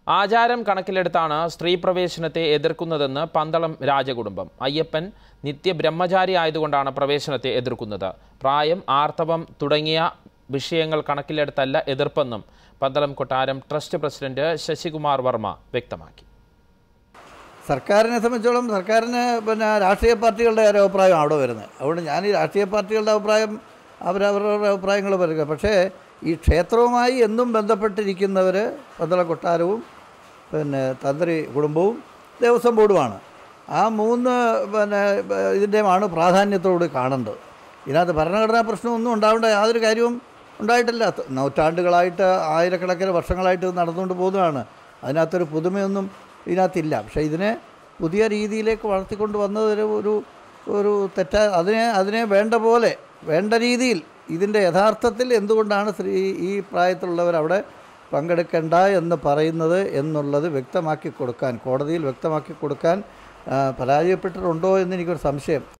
ആചാരം കണക്കിലെടുത്താണ് സ്ത്രീ പ്രവേശനത്തെ എതിർക്കുന്നതെന്ന് പന്തളം രാജകുടുംബം അയ്യപ്പൻ നിത്യബ്രഹ്മചാരി ആയതുകൊണ്ടാണ് പ്രവേശനത്തെ എതിർക്കുന്നത് പ്രായം ആർത്തവം തുടങ്ങിയ വിഷയങ്ങൾ കണക്കിലെടുത്തല്ല എതിർപ്പെന്നും പന്തളം കൊട്ടാരം ട്രസ്റ്റ് പ്രസിഡന്റ് ശശികുമാർ വർമ്മ വ്യക്തമാക്കി സർക്കാരിനെ സംബന്ധിച്ചോളം സർക്കാരിന് പിന്നെ രാഷ്ട്രീയ പാർട്ടികളുടെ ഒരു അഭിപ്രായം അവിടെ വരുന്നത് അതുകൊണ്ട് ഞാൻ ഈ രാഷ്ട്രീയ പാർട്ടികളുടെ അഭിപ്രായം അവരവരുടെ അഭിപ്രായങ്ങൾ പറയുക പക്ഷേ ഈ ക്ഷേത്രവുമായി എന്നും ബന്ധപ്പെട്ടിരിക്കുന്നവർ പന്തള കൊട്ടാരവും പിന്നെ തന്ത്രി കുടുംബവും ദേവസ്വം ബോർഡുമാണ് ആ മൂന്ന് പിന്നെ ഇതിൻ്റെയുമാണ് പ്രാധാന്യത്തോട് കാണേണ്ടത് ഇതിനകത്ത് ഭരണഘടനാ പ്രശ്നമൊന്നും ഉണ്ടാവേണ്ട യാതൊരു കാര്യവും ഉണ്ടായിട്ടില്ല നൂറ്റാണ്ടുകളായിട്ട് ആയിരക്കണക്കിന് വർഷങ്ങളായിട്ട് ഇത് നടന്നുകൊണ്ട് പോകുന്നതാണ് അതിനകത്തൊരു പുതുമയൊന്നും ഇതിനകത്തില്ല പക്ഷേ ഇതിനെ പുതിയ രീതിയിലേക്ക് വളർത്തിക്കൊണ്ട് വന്നത് ഒരു ഒരു ഒരു തെറ്റാ അതിനെ അതിനെ വേണ്ട പോലെ വേണ്ട രീതിയിൽ ഇതിൻ്റെ യഥാർത്ഥത്തിൽ എന്തുകൊണ്ടാണ് സ്ത്രീ ഈ പ്രായത്തിലുള്ളവർ അവിടെ പങ്കെടുക്കേണ്ട എന്ന് പറയുന്നത് എന്നുള്ളത് വ്യക്തമാക്കി കൊടുക്കാൻ കോടതിയിൽ വ്യക്തമാക്കി കൊടുക്കാൻ ആ, പരാജയപ്പെട്ടിട്ടുണ്ടോ എന്ന് എനിക്കൊരു സംശയം